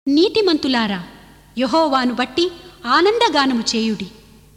నీతిమంతులారా యెహోవాను బట్టి ఆనందగానము చేయుడి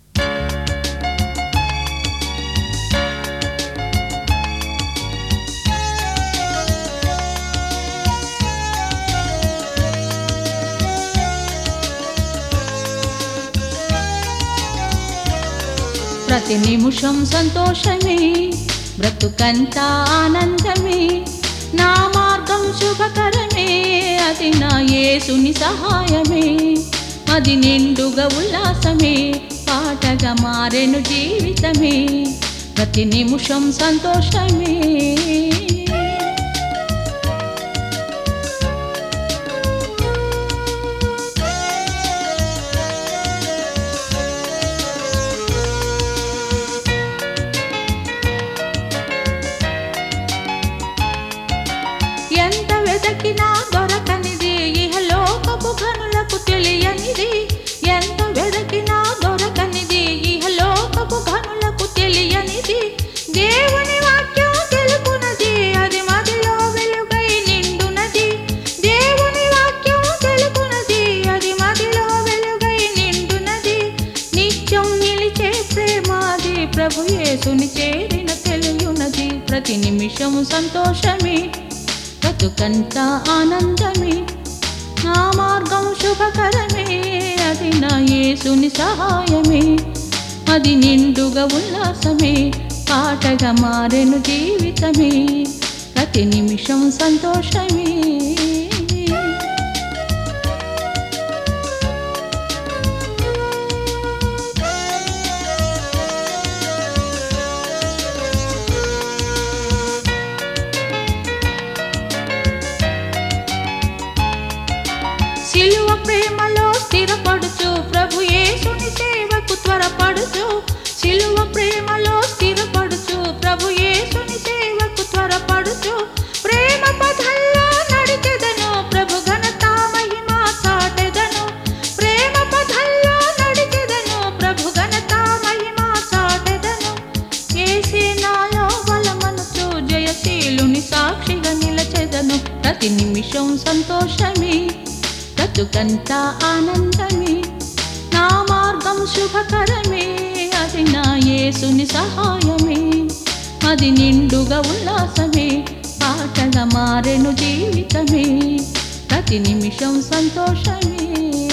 ప్రతి నిమిషం సంతోషమే బ్రతుకంతా ఆనందమే నా మార్గం శుభకరమే అది నా యేసుని సహాయమే అది నిండుగా ఉల్లాసమే పాటగా మారెను జీవితమే ప్రతి నిమిషం సంతోషమే ఎంత వెదకినా దొరకనిది ఇహలోకపు ఘనులకు తెలియనిది ఎంత వెదకినా దొరకనిది ఇహలోకపు ఘనులకు తెలియనిది దేవుని వాక్యం తెలుపునది అది మదిలో వెలుగై నిండునది దేవుని వాక్యం తెలుపునది అది మదిలో వెలుగై నిండునది నిత్యం నిలిచే ప్రేమాది ప్రభు యేసుని చేరిన తెలియునది ప్రతి నిమిషం సంతోషమే బ్రతుకంతా ఆనందమే నా మార్గం శుభకరమే అది నా యేసుని సహాయమే అది నిండుగా ఉల్లాసమే పాటగా మారెను జీవితమే ప్రతి నిమిషం సంతోషమే సిలువ ప్రేమలో స్థిరపడుచు ప్రభు యేసుని సేవకు త్వరపడుచు సిలువ ప్రేమలో స్థిరపడుచు ప్రభు యేసుని సేవకు త్వరపడుచు ప్రేమ పథల్లో నడిచెదను ప్రభు ఘనత మహిమ చాటెదను ప్రేమ పథల్లో నడిచెదను ప్రభు ఘనత మహిమ చాటెదను ఏసే నాలో బలమనుచు జయశీలుని సాక్షిగా నిలచెదను ప్రతి నిమిషం సంతోషమే బ్రతుకంతా ఆనందమే నా మార్గం శుభకరమే అది నా యేసుని సహాయమే అది నిండుగా ఉల్లాసమే పాటగా మారెను జీవితమే ప్రతి నిమిషం సంతోషమే